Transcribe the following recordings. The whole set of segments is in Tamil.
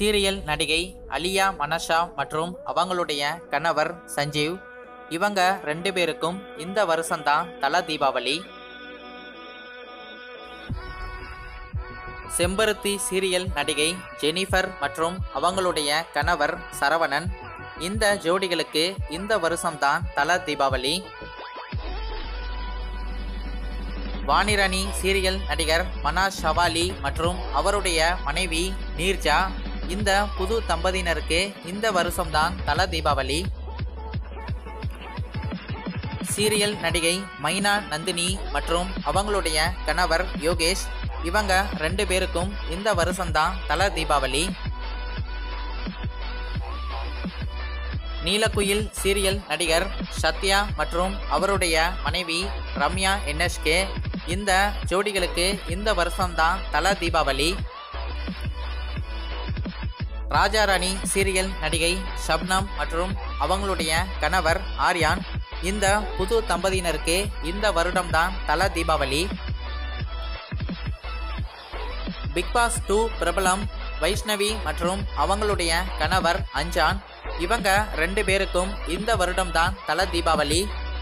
சீரியல் நடிகை அலியா மனஷா மற்றும் அவங்களுடைய கணவர் சஞ்சீவ் இவங்க ரெண்டு பேருக்கும் இந்த வருஷம்தான் தல தீபாவளி செம்பருத்தி சீரியல் நடிகை ஜெனிஃபர் மற்றும் அவங்களுடைய கணவர் சரவணன் இந்த ஜோடிகளுக்கு இந்த வருஷம்தான் தல தீபாவளி வாணிராணி சீரியல் நடிகர் மனாஷ் ஷவாலி மற்றும் அவருடைய மனைவி நீர்ஜா இந்த புது தம்பதியினருக்கு இந்த வருஷம்தான் தல தீபாவளி சீரியல் நடிகை மைனா நந்தினி மற்றும் அவங்களுடைய கணவர் யோகேஷ் இவங்க ரெண்டு பேருக்கும் இந்த வருஷம்தான் தல தீபாவளி நீலக்குயில் சீரியல் நடிகர் சத்யா மற்றும் அவருடைய மனைவி ரம்யா என்எஸ்கே இந்த ஜோடிகளுக்கு இந்த வருஷம்தான் தல தீபாவளி ராஜாராணி சீரியல் நடிகை ஷப்னம் மற்றும் அவங்களுடைய கணவர் ஆர்யான் இந்த புது தம்பதியினருக்கு இந்த வருடம்தான் தல தீபாவளி பிக் பாஸ் டூ பிரபலம் வைஷ்ணவி மற்றும் அவங்களுடைய கணவர் அஞ்சான் இவங்க ரெண்டு பேருக்கும் இந்த வருடம்தான் தல தீபாவளி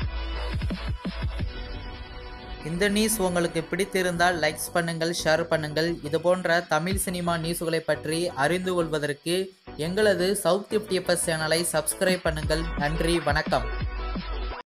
இந்த நியூஸ் உங்களுக்கு பிடித்திருந்தால் லைக்ஸ் பண்ணுங்கள் ஷேர் பண்ணுங்கள் இது போன்ற தமிழ் சினிமா நியூஸ்களை பற்றி அறிந்து கொள்வதற்கு எங்களது சவுத் டிப்டிஎஃப்எஸ் சேனலை சப்ஸ்கிரைப் பண்ணுங்கள் நன்றி வணக்கம்